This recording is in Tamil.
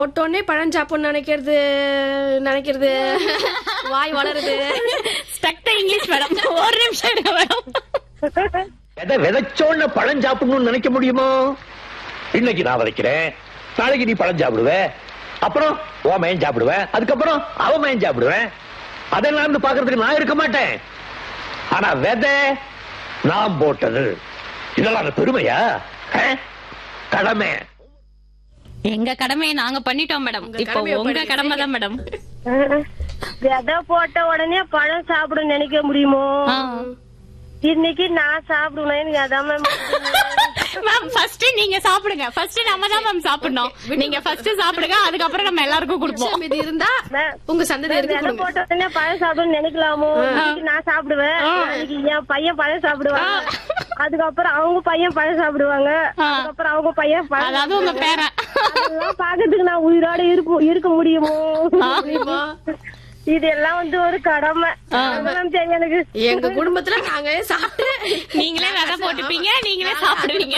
போட்டோன்னே பழம் சாப்பிடணும்னு நினைக்கிறது நினைக்கிறது வாய் வளருது ஸ்டக் இங்கிலீஷ் மேடம் ஒரு நிமிஷம் இருங்க மேடம் எதை விதைச்சோன்னு பழம் சாப்பிடணும்னு நினைக்க முடியுமோ இன்னைக்கு நான் விதைக்கிறேன் நாளைக்கு நீ பழம் சாப்பிடுவ அப்புறம் ஓ மயன் சாப்பிடுவேன் அதுக்கப்புறம் அவ மயன் சாப்பிடுவேன் அதெல்லாம் இருந்து பாக்குறதுக்கு நான் இருக்க மாட்டேன் ஆனா விதை நான் போட்டது இதெல்லாம் அந்த பெருமையா ஆ? கடமை எங்க கடமையை நாங்க பண்ணிட்டோம் மேடம் உங்க இப்போ கடமையை உங்க பண்ணிட்டீங்க. கடமை தான் மேடம் விதை போட்ட உடனே பழம் சாப்பிட நினைக்க முடியுமோ ஆ. இன்னைக்கு நான் சாப்பிடுவேன் எனக்கு அதான் மேம் மேம் ஃபர்ஸ்ட் நீங்க சாப்பிடுங்க ஃபர்ஸ்ட் நம்ம தான் மேம் சாப்பிடணும் நீங்க ஃபர்ஸ்ட் சாப்பிடுங்க அதுக்கப்புறம் நம்ம எல்லாருக்கும் கொடுப்போம் மிச்சம் இது இருந்தா மேம், உங்க சந்ததி இருக்கு விதை கொடுங்க. போட்ட உடனே பழம் சாப்பிடணும்னு நினைக்கலாமோ இன்னைக்கு நான் சாப்பிடுவேன் நாளைக்கு என் பையன் பழம் சாப்பிடுவாங்க அதுக்கப்புறம் அவங்க பையன் பழம் சாப்பிடுவாங்க ஆ. அதுக்கப்புறம் அவங்க பையன் பழம் அதாவது உங்க பேரன் அதெல்லாம் பாக்கிறதுக்கு நான் உயிரோட இருக்க இருக்க முடியுமோ முடியுமா? இதெல்லாம் வந்து ஒரு கடமை அதெல்லாம் தெரியும் எனக்கு எங்க குடும்பத்துல நாங்க சாப்பிட்டு நீங்களே விதை போட்டுப்பீங்க நீங்களே சாப்பிடுவீங்க